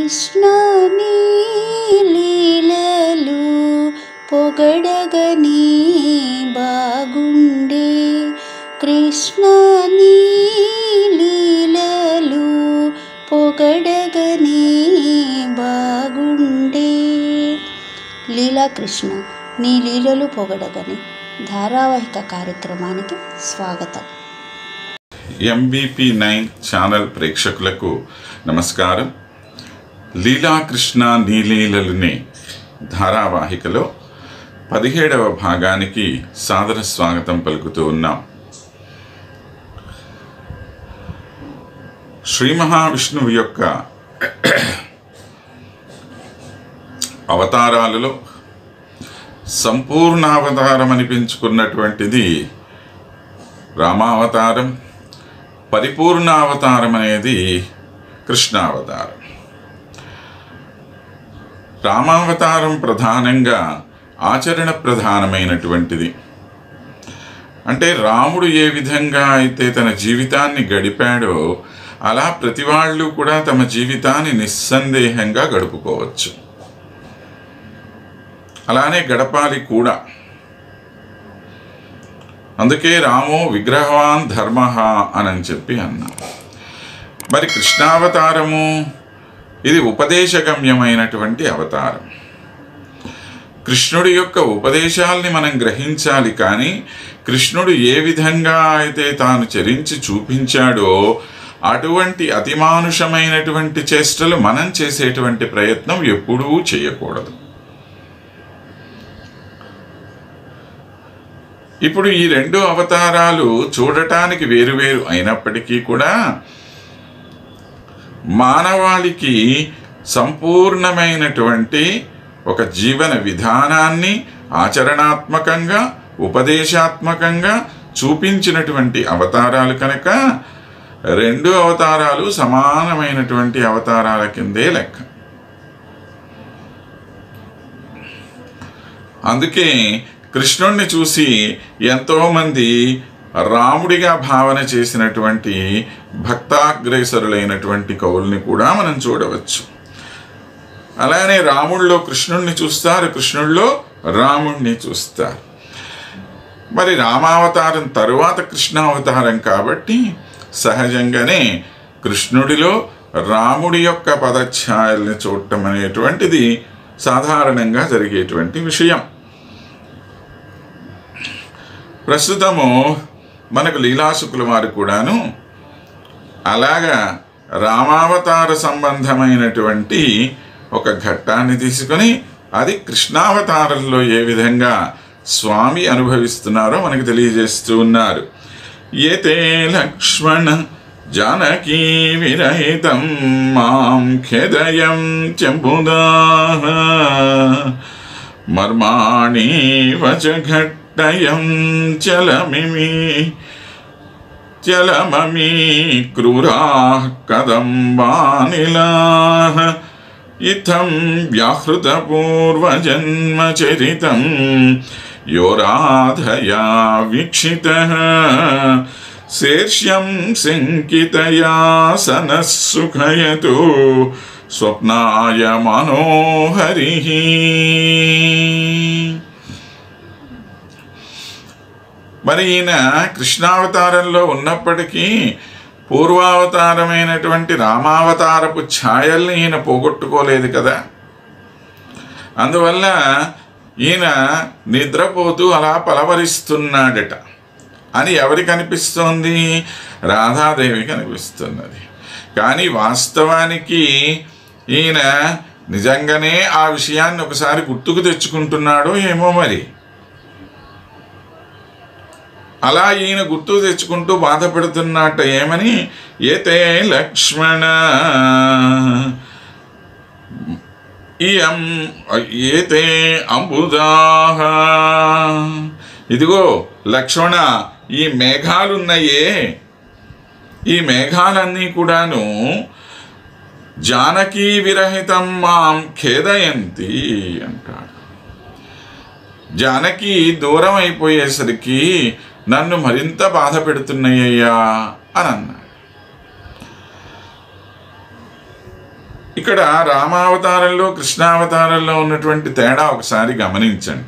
కృష్ణ నీ లీలలు పొగడగని బాగుండే కృష్ణ నీ లీలలు పొగడగని బాగుండే లీలా కృష్ణ నీ లీలలు పొగడగని ధారావాహిక కార్యక్రమానికి స్వాగతం ఎంబీపీ నైన్ ఛానల్ ప్రేక్షకులకు నమస్కారం లీలాకృష్ణ నీలీలలునే ధారావాహికలో పదిహేడవ భాగానికి సాదర స్వాగతం పలుకుతూ ఉన్నాం శ్రీ మహావిష్ణువు యొక్క అవతారాలలో సంపూర్ణావతారం అనిపించుకున్నటువంటిది రామావతారం పరిపూర్ణ అవతారం అనేది కృష్ణావతారం రామావతారం ప్రధానంగా ఆచరణ ప్రధానమైనటువంటిది అంటే రాముడు ఏ విధంగా అయితే తన జీవితాన్ని గడిపాడో అలా ప్రతి వాళ్ళు కూడా తమ జీవితాన్ని నిస్సందేహంగా గడుపుకోవచ్చు అలానే గడపాలి కూడా అందుకే రామో విగ్రహవాన్ ధర్మ అని చెప్పి అన్నా మరి కృష్ణావతారము ఇది ఉపదేశగమ్యమైనటువంటి అవతారం కృష్ణుడి యొక్క ఉపదేశాల్ని మనం గ్రహించాలి కానీ కృష్ణుడు ఏ విధంగా అయితే తాను చరించి చూపించాడో అటువంటి అతిమానుషమైనటువంటి చేష్టలు మనం చేసేటువంటి ప్రయత్నం ఎప్పుడూ చేయకూడదు ఇప్పుడు ఈ రెండు అవతారాలు చూడటానికి వేరువేరు అయినప్పటికీ కూడా మానవాళికి సంపూర్ణమైనటువంటి ఒక జీవన విధానాన్ని ఆచరణాత్మకంగా ఉపదేశాత్మకంగా చూపించినటువంటి అవతారాలు కనుక రెండు అవతారాలు సమానమైనటువంటి అవతారాల కిందే లెక్క అందుకే కృష్ణుణ్ణి చూసి ఎంతోమంది రాముడిగా భావన చేసినటువంటి భక్తాగ్రేసరులైనటువంటి కవుల్ని కూడా మనం చూడవచ్చు అలానే రాముడిలో కృష్ణుణ్ణి చూస్తారు కృష్ణుడిలో రాముణ్ణి చూస్తారు మరి రామావతారం తరువాత కృష్ణావతారం కాబట్టి సహజంగానే కృష్ణుడిలో రాముడి యొక్క పదఛాయల్ని చూడటం అనేటువంటిది సాధారణంగా జరిగేటువంటి విషయం ప్రస్తుతము మనకు లీలాసుకుల వారు కూడాను అలాగా రామావతార సంబంధమైనటువంటి ఒక ఘట్టాన్ని తీసుకొని అది కృష్ణావతారంలో ఏ విధంగా స్వామి అనుభవిస్తున్నారో మనకు తెలియజేస్తూ ఉన్నారు ఏతే లక్ష్మణ జానకీ విరహితం మాం ఖేదయం చెంబుదాహ మర్మాణి వచఘట్టయం చలమిమి చలమమీ క్రూరా కదంబానిలా ఇత్థం వ్యాహృతపూర్వజన్మచరితం యో రాధయా వీక్షిత శీర్ష్యం శంకితయా సనఃసుఖయతు స్వప్నాయ మనోహరి మరి ఈయన కృష్ణావతారంలో ఉన్నప్పటికీ పూర్వావతారమైనటువంటి రామావతారపు ఛాయల్ని ఈయన పోగొట్టుకోలేదు కదా అందువల్ల ఈయన నిద్రపోతూ అలా పలవరిస్తున్నాడట అని ఎవరికి అనిపిస్తోంది రాధాదేవికి అనిపిస్తున్నది కానీ వాస్తవానికి ఈయన నిజంగానే ఆ విషయాన్ని ఒకసారి గుర్తుకు తెచ్చుకుంటున్నాడో ఏమో మరి అలా ఈయన గుర్తు తెచ్చుకుంటూ బాధపడుతున్నట్ట ఏమని ఏతే లక్ష్మణ ఇయం ఏతే అంబుదాహ ఇదిగో లక్ష్మణ ఈ మేఘాలున్నాయే ఈ మేఘాలన్నీ కూడాను జానకీ విరహితం మాం ఖేదయంతి అంటాడు జానకి దూరం అయిపోయేసరికి నన్ను మరింత బాధ పెడుతున్నాయ్యా అని అన్నాడు ఇక్కడ రామావతారంలో కృష్ణావతారంలో ఉన్నటువంటి తేడా ఒకసారి గమనించండి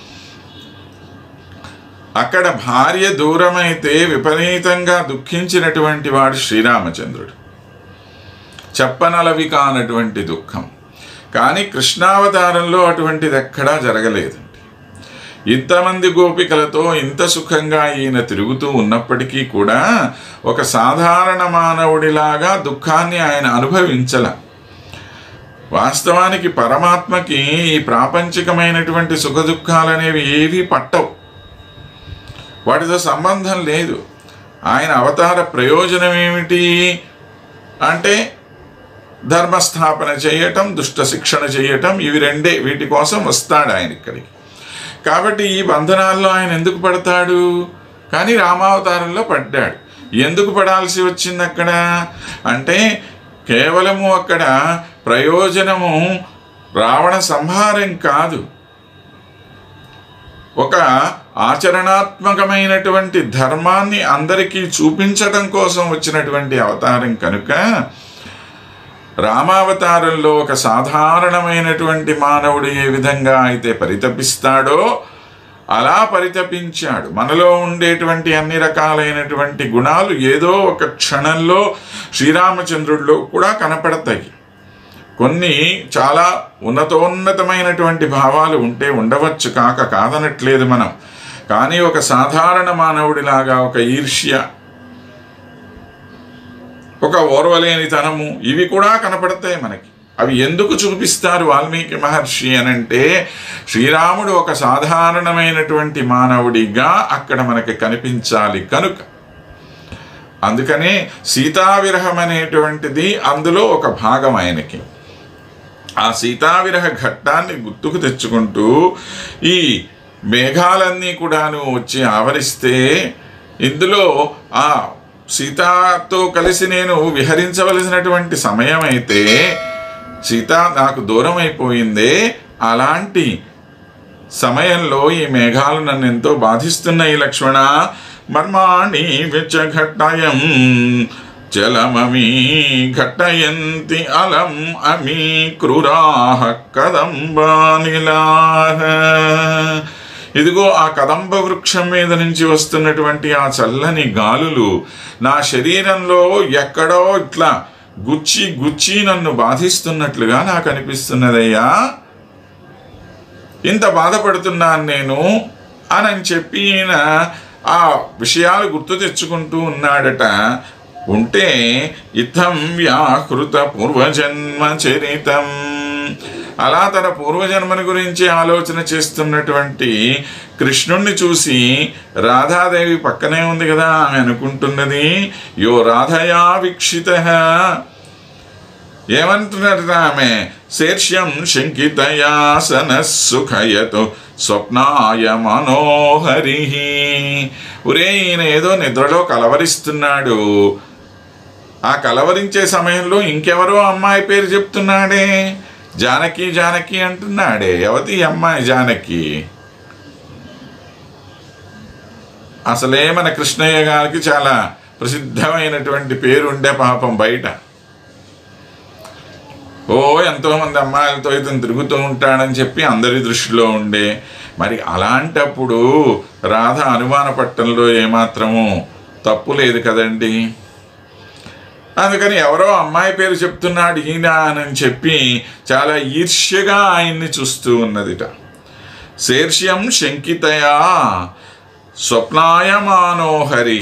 అక్కడ భార్య దూరమైతే విపరీతంగా దుఃఖించినటువంటి వాడు శ్రీరామచంద్రుడు చెప్పనలవి కానటువంటి దుఃఖం కానీ కృష్ణావతారంలో అటువంటిది ఎక్కడా జరగలేదండి ఇంతమంది గోపికలతో ఇంత సుఖంగా ఈయన తిరుగుతూ ఉన్నప్పటికీ కూడా ఒక సాధారణ మానవుడిలాగా దుఃఖాన్ని ఆయన అనుభవించల వాస్తవానికి పరమాత్మకి ఈ ప్రాపంచికమైనటువంటి సుఖ దుఃఖాలనేవి ఏవీ పట్టవు వాటితో సంబంధం లేదు ఆయన అవతార ప్రయోజనం ఏమిటి అంటే ధర్మస్థాపన చేయటం దుష్ట శిక్షణ చేయటం ఇవి రెండే వీటి కోసం వస్తాడు ఆయన ఇక్కడికి కాబట్టి ఈ బంధనాల్లో ఆయన ఎందుకు పడతాడు కానీ రామావతారంలో పడ్డాడు ఎందుకు పడాల్సి వచ్చింది అక్కడ అంటే కేవలము అక్కడ ప్రయోజనము రావణ సంహారం కాదు ఒక ఆచరణాత్మకమైనటువంటి ధర్మాన్ని అందరికీ చూపించడం కోసం వచ్చినటువంటి అవతారం కనుక రామావతారంలో ఒక సాధారణమైనటువంటి మానవుడు ఏ విధంగా అయితే పరితపిస్తాడో అలా పరితపించాడు మనలో ఉండేటువంటి అన్ని రకాలైనటువంటి గుణాలు ఏదో ఒక క్షణంలో శ్రీరామచంద్రుడిలో కూడా కనపడతాయి కొన్ని చాలా ఉన్నతోన్నతమైనటువంటి భావాలు ఉంటే ఉండవచ్చు కాక కాదనట్లేదు మనం కానీ ఒక సాధారణ మానవుడిలాగా ఒక ఈర్ష్య ఒక ఓర్వలేనితనము ఇవి కూడా కనపడతాయి మనకి అవి ఎందుకు చూపిస్తారు వాల్మీకి మహర్షి అనంటే శ్రీరాముడు ఒక సాధారణమైనటువంటి మానవుడిగా అక్కడ మనకి కనిపించాలి కనుక అందుకనే సీతావిరహం అనేటువంటిది అందులో ఒక భాగం ఆయనకి ఆ సీతావిరహ ఘట్టాన్ని గుర్తుకు తెచ్చుకుంటూ ఈ మేఘాలన్నీ కూడాను వచ్చి ఆవరిస్తే ఇందులో ఆ సీతాతో కలిసి నేను విహరించవలసినటువంటి సమయం అయితే సీత నాకు దూరం అయిపోయిందే అలాంటి సమయంలో ఈ మేఘాలు నన్ను ఎంతో బాధిస్తున్నాయి లక్ష్మణ మర్మాణి విచ్చఘట్టయం జలమమీ ఘట్టయంతి అలం అమీ క్రూరాహ కదంబానిలాహ ఇదిగో ఆ కదంబ వృక్షం మీద నుంచి వస్తున్నటువంటి ఆ చల్లని గాలులు నా శరీరంలో ఎక్కడో ఇట్లా గుచ్చి గుచ్చి నన్ను బాధిస్తున్నట్లుగా నాకు అనిపిస్తున్నదయ్యా ఇంత బాధపడుతున్నాను నేను అని చెప్పి ఈయన ఆ విషయాలు గుర్తు తెచ్చుకుంటూ ఉన్నాడట ఉంటే ఇత్తం వ్యాకృత పూర్వజన్మ చరితం అలా తన పూర్వజన్మని గురించి ఆలోచన చేస్తున్నటువంటి కృష్ణుణ్ణి చూసి రాధాదేవి పక్కనే ఉంది కదా ఆమె అనుకుంటున్నది యో రాధయా వీక్షిత ఏమంటున్నారు ఆమె శీర్ష్యం శంకితయాసన సుఖయతు స్వప్నాయ మనోహరి ఒరే ఈయన ఏదో నిద్రలో కలవరిస్తున్నాడు ఆ కలవరించే సమయంలో ఇంకెవరో అమ్మాయి పేరు చెప్తున్నాడే జానకి జానకి అంటున్నాడే ఎవతి ఈ అమ్మాయి జానకి అసలే మన కృష్ణయ్య గారికి చాలా ప్రసిద్ధమైనటువంటి పేరు ఉండే పాపం బయట ఓ ఎంతోమంది అమ్మాయిలతో ఇతను తిరుగుతూ ఉంటాడని చెప్పి అందరి దృష్టిలో ఉండే మరి అలాంటప్పుడు రాధ అనుమాన పట్టంలో ఏమాత్రము తప్పు లేదు కదండి అందుకని ఎవరో అమ్మాయి పేరు చెప్తున్నాడు ఈయన అని చెప్పి చాలా ఈర్ష్యగా ఆయన్ని చూస్తూ ఉన్నదిట శీర్ష్యం శంకితయా స్వప్నాయమానోహరి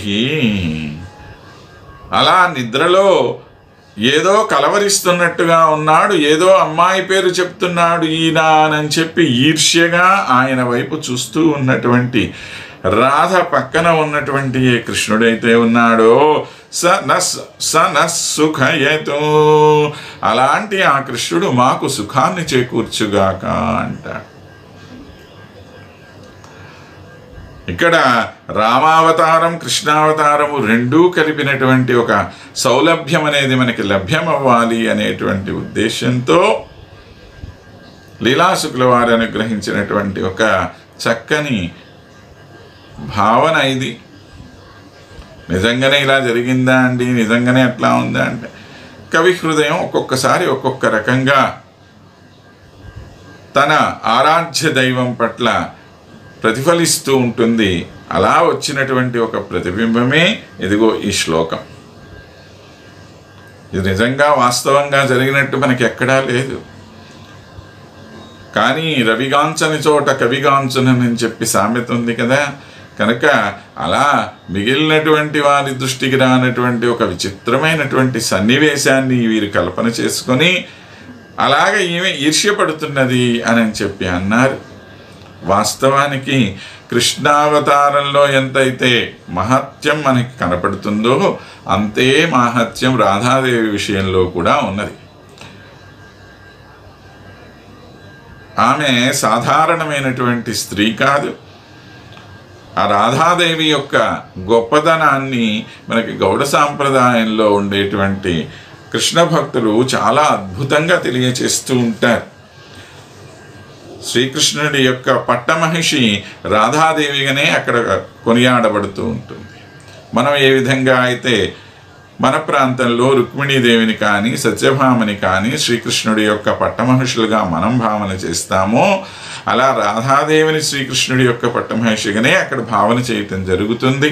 అలా నిద్రలో ఏదో కలవరిస్తున్నట్టుగా ఉన్నాడు ఏదో అమ్మాయి పేరు చెప్తున్నాడు ఈయన అని చెప్పి ఈర్ష్యగా ఆయన వైపు చూస్తూ ఉన్నటువంటి రాధ పక్కన ఉన్నటువంటి ఏ కృష్ణుడైతే ఉన్నాడో స నస్ స నస్ సుఖయతో అలాంటి ఆ కృష్ణుడు మాకు సుఖాన్ని చేకూర్చుగాక అంటాడు ఇక్కడ రామావతారం కృష్ణావతారము రెండూ కలిపినటువంటి ఒక సౌలభ్యం అనేది మనకి లభ్యం అవ్వాలి అనేటువంటి ఉద్దేశంతో లీలాశుకుల వారు అనుగ్రహించినటువంటి ఒక చక్కని భావన ఇది నిజంగానే ఇలా జరిగిందా అండి నిజంగానే ఎట్లా ఉందా అంటే కవి హృదయం ఒక్కొక్కసారి ఒక్కొక్క రకంగా తన ఆరాధ్య దైవం పట్ల ప్రతిఫలిస్తూ ఉంటుంది అలా వచ్చినటువంటి ఒక ప్రతిబింబమే ఇదిగో ఈ శ్లోకం ఇది నిజంగా వాస్తవంగా జరిగినట్టు మనకి ఎక్కడా లేదు కానీ రవిగాంచని చోట కవిగాంచునని చెప్పి సామెత ఉంది కదా కనుక అలా మిగిలినటువంటి వారి దృష్టికి రానటువంటి ఒక విచిత్రమైనటువంటి సన్నివేశాన్ని వీరు కల్పన చేసుకొని అలాగ ఈమె ఈర్ష్యపడుతున్నది అని చెప్పి అన్నారు వాస్తవానికి కృష్ణావతారంలో ఎంతైతే మహత్యం మనకి కనపడుతుందో అంతే మహత్యం రాధాదేవి విషయంలో కూడా ఉన్నది ఆమె సాధారణమైనటువంటి స్త్రీ కాదు ఆ రాధాదేవి యొక్క గొప్పదనాన్ని మనకి గౌడ సాంప్రదాయంలో ఉండేటువంటి కృష్ణ భక్తులు చాలా అద్భుతంగా తెలియచేస్తూ ఉంటారు శ్రీకృష్ణుడి యొక్క పట్టమహిషి రాధాదేవిగానే అక్కడ కొనియాడబడుతూ ఉంటుంది మనం ఏ విధంగా అయితే మన ప్రాంతంలో రుక్మిణీదేవిని కానీ సత్యభామని కానీ శ్రీకృష్ణుడి యొక్క పట్టమహిషులుగా మనం భావన చేస్తామో అలా రాధాదేవిని శ్రీకృష్ణుడి యొక్క పట్టమహిషిగానే అక్కడ భావన చేయటం జరుగుతుంది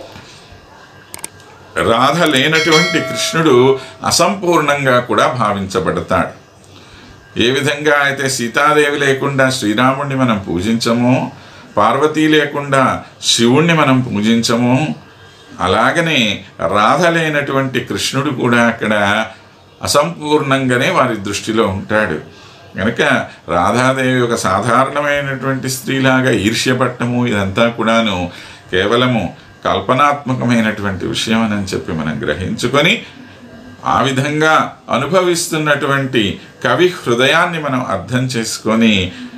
రాధ లేనటువంటి కృష్ణుడు అసంపూర్ణంగా కూడా భావించబడతాడు ఏ విధంగా అయితే సీతాదేవి లేకుండా శ్రీరాముణ్ణి మనం పూజించమో పార్వతీ లేకుండా శివుణ్ణి మనం పూజించమో అలాగనే రాధ లేనటువంటి కృష్ణుడు కూడా అక్కడ అసంపూర్ణంగానే వారి దృష్టిలో ఉంటాడు కనుక రాధాదేవి ఒక సాధారణమైనటువంటి స్త్రీలాగా ఈర్ష్యపట్టము ఇదంతా కూడాను కేవలము కల్పనాత్మకమైనటువంటి విషయం అని చెప్పి మనం గ్రహించుకొని ఆ విధంగా అనుభవిస్తున్నటువంటి కవి హృదయాన్ని మనం అర్థం చేసుకొని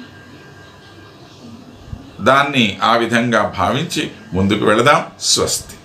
దాన్ని ఆ విధంగా భావించి ముందుకు వెళదాం స్వస్తి